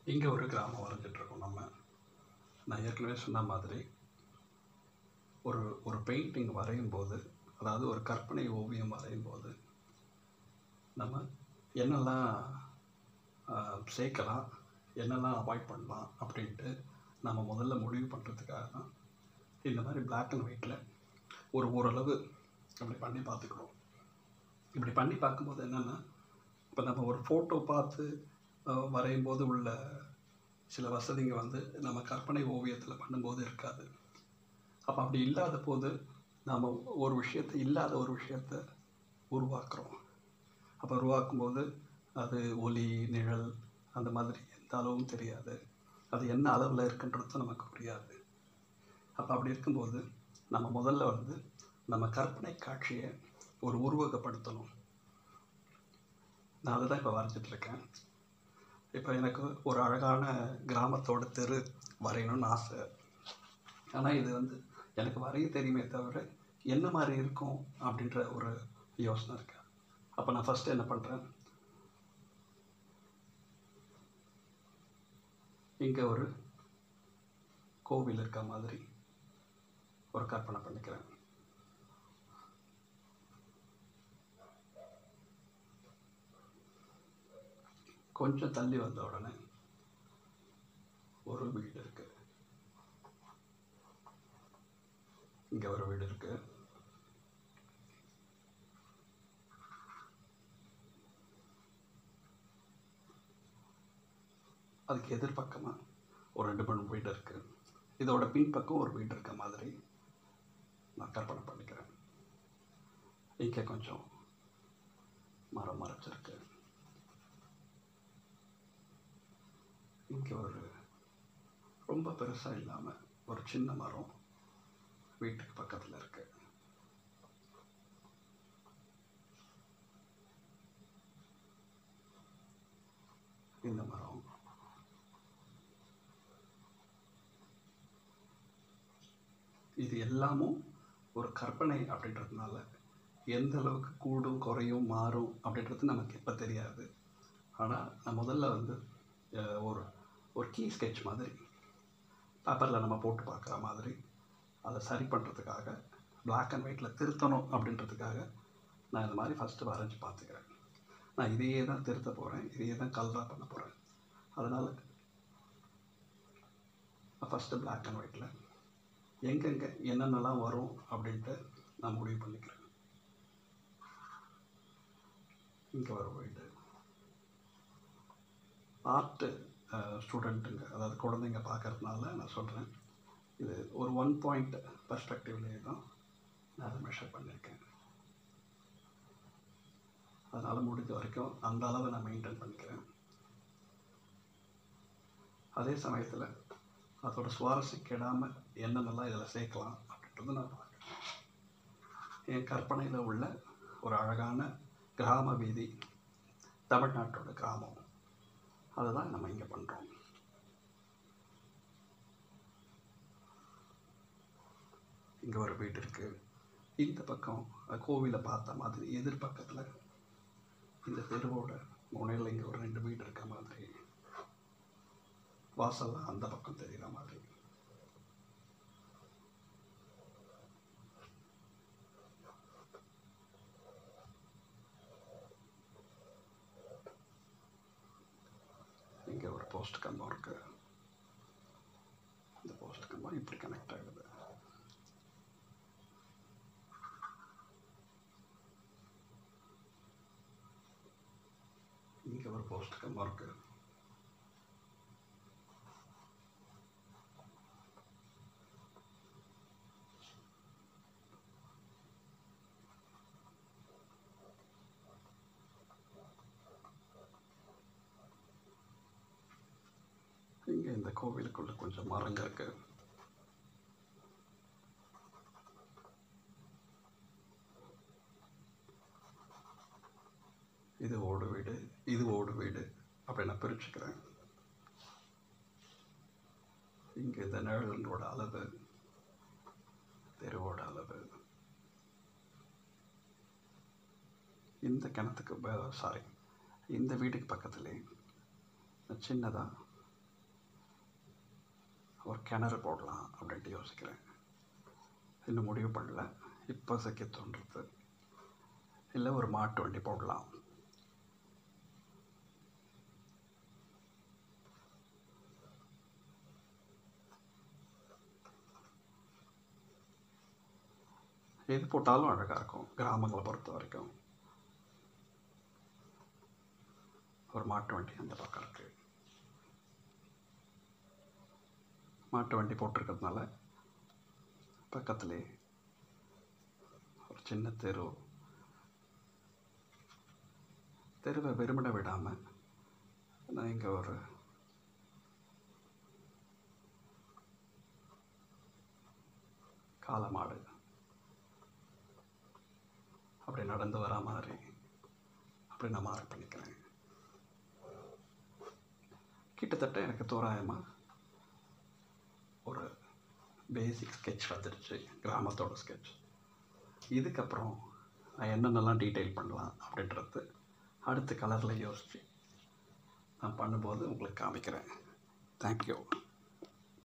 இங்கே ஒரு கிராமம் வரைஞ்சிட்ருக்கோம் நம்ம நான் ஏற்கனவே சொன்ன மாதிரி ஒரு ஒரு பெயிண்டிங் வரையும் போது அதாவது ஒரு கற்பனை ஓவியம் வரையும் போது நம்ம என்னெல்லாம் ஆஹ், சேர்க்கலாம் என்னெல்லாம் அவாய்ட் பண்ணலாம் அப்படின்ட்டு நம்ம முதல்ல முடிவு பண்ணுறதுக்காக தான் இந்த மாதிரி பிளாக் அண்ட் ஒயிட்டில் ஒரு ஓரளவு அப்படி பண்ணி பார்த்துக்கிறோம் இப்படி பண்ணி பார்க்கும்போது என்னென்னா இப்போ நம்ம ஒரு ஃபோட்டோ பார்த்து அஹ், வரையும் போது உள்ள சில வசதிங்க வந்து நம்ம கற்பனை ஓவியத்தில் பண்ணும்போது இருக்காது அப்போ அப்படி இல்லாத போது நாம் ஒரு விஷயத்தை இல்லாத ஒரு விஷயத்தை உருவாக்குறோம் அப்போ உருவாக்கும்போது அது ஒளி நிழல் அந்த மாதிரி எந்த அளவும் தெரியாது அது என்ன அளவில் இருக்குன்றதும் நமக்கு புரியாது அப்போ அப்படி இருக்கும்போது நம்ம முதல்ல வந்து நம்ம கற்பனை காட்சியை ஒரு உருவகப்படுத்தணும் நான் அதை தான் இப்போ வரைஞ்சிட்ருக்கேன் இப்போ எனக்கு ஒரு அழகான கிராமத்தோட தெரு வரையணும்னு ஆசை ஆனால் இது வந்து எனக்கு வரைய தெரியுமே தவிர என்ன மாதிரி இருக்கும் அப்படின்ற ஒரு யோசனை இருக்கு அப்போ நான் ஃபஸ்ட்டு என்ன பண்ணுறேன் இங்கே ஒரு கோவில் இருக்க மாதிரி ஒரு கற்பனை பண்ணிக்கிறேன் கொஞ்சம் தள்ளி வந்த உடனே ஒரு வீடு இருக்கு இங்க ஒரு வீடு இருக்கு அதுக்கு எதிர்பக்கமா ஒரு ரெண்டு மூணு வீடு இருக்கு இதோட பின்பக்கம் ஒரு வீடு இருக்க மாதிரி நான் கற்பனை பண்ணிக்கிறேன் இங்கே கொஞ்சம் மரம் மறைச்சிருக்கு இங்கே ஒரு ரொம்ப பெருசாக இல்லாமல் ஒரு சின்ன மரம் வீட்டுக்கு பக்கத்தில் இருக்கு இந்த மரம் இது எல்லாமும் ஒரு கற்பனை அப்படின்றதுனால எந்த அளவுக்கு கூடும் குறையும் மாறும் அப்படின்றது நமக்கு இப்போ தெரியாது ஆனால் நான் முதல்ல வந்து அஹ், ஒரு ஒரு கீ ஸ்கெட்ச் மாதிரி பேப்பரில் நம்ம போட்டு பார்க்குற மாதிரி அதை சரி பண்ணுறதுக்காக Black அண்ட் ஒயிட்டில் திருத்தணும் அப்படின்றதுக்காக நான் இந்த மாதிரி ஃபஸ்ட்டு வரைஞ்சி பார்த்துக்கிறேன் நான் இதையே தான் திருத்த போகிறேன் இதையே தான் கலராக பண்ண போகிறேன் அதனால் ஃபஸ்ட்டு Black அண்ட் ஒயிட்டில் எங்கெங்கே என்னென்னலாம் வரும் அப்படின்ட்டு நான் முடிவு பண்ணிக்கிறேன் இங்கே ஒரு வீடு ஆர்ட்டு ஸ்டூடெண்ட்டுங்க அதாவது குழந்தைங்க பார்க்கறதுனால நான் சொல்கிறேன் இது ஒரு ஒன் பாயிண்ட் பர்ஸ்பெக்டிவ்லேயே தான் நான் அதை மெஷர் பண்ணியிருக்கேன் அதனால் முடிஞ்ச வரைக்கும் அந்த அளவை நான் மெயின்டைன் பண்ணிக்கிறேன் அதே சமயத்தில் அதோட சுவாரஸ்யம் கெடாமல் என்னென்னலாம் இதில் சேர்க்கலாம் அப்படின்றத நான் பார்க்குறேன் என் கற்பனையில் உள்ள ஒரு அழகான கிராம வீதி தமிழ்நாட்டோட கிராமம் அதை தான் நம்ம இங்கே பண்ணுறோம் இங்கே ஒரு வீடு இருக்குது இந்த பக்கம் அஹ், கோவிலை பார்த்த மாதிரி எதிர்பக்கத்தில் இந்த தெருவோட முனையில் இங்கே ஒரு ரெண்டு வீடு இருக்க மாதிரி வாசல்லாம் அந்த பக்கம் தெரிகிற மாதிரி இங்கே ஒரு போஸ்ட் கம்பம் இருக்கு இந்த போஸ்ட் கம்பம் இப்படி கனெக்ட் ஆகுது இங்கே ஒரு போஸ்ட் கம்பம் இருக்கு இங்கே இந்த கோவிலுக்குள்ள கொஞ்சம் மரங்க இருக்கு இது ஓடு வீடு இது ஓடு வீடு அப்படி நான் பிரிச்சுக்கிறேன் இங்கே இந்த நிழலோட அளவு தெருவோட அளவு இந்த கிணத்துக்கு சாரி இந்த வீட்டுக்கு பக்கத்துலேயே சின்னதாக ஒரு கிணறு போடலாம் அப்படின்ட்டு யோசிக்கிறேன் இன்னும் முடிவு பண்ணல இப்போ சக்கிய தோன்றுறது இல்லை ஒரு மாட்டு வண்டி போடலாம் எது போட்டாலும் அழகாக இருக்கும் கிராமங்களை பொறுத்த வரைக்கும் ஒரு மாட்டு வண்டி அந்த பக்கம் இருக்கு மாட்டு வண்டி போட்டிருக்கிறதுனால பக்கத்துலேயே ஒரு சின்ன தெரு தெருவை வெறுமனை விடாமல் நான் இங்கே ஒரு காளமாடு அப்படி நடந்து வரா மாதிரி அப்படி நான் மார்க் பண்ணிக்கிறேன் கிட்டத்தட்ட எனக்கு தோராயமாக ஒரு பேசிக் ஸ்கெட்ச் வந்துடுச்சு கிராமத்தோட ஸ்கெட்ச் இதுக்கப்புறம் நான் என்னென்னலாம் டீட்டெயில் பண்ணலாம் அப்படின்றது அடுத்த கலரில் யோசித்து நான் பண்ணும்போது உங்களுக்கு காமிக்கிறேன் தேங்க்யூ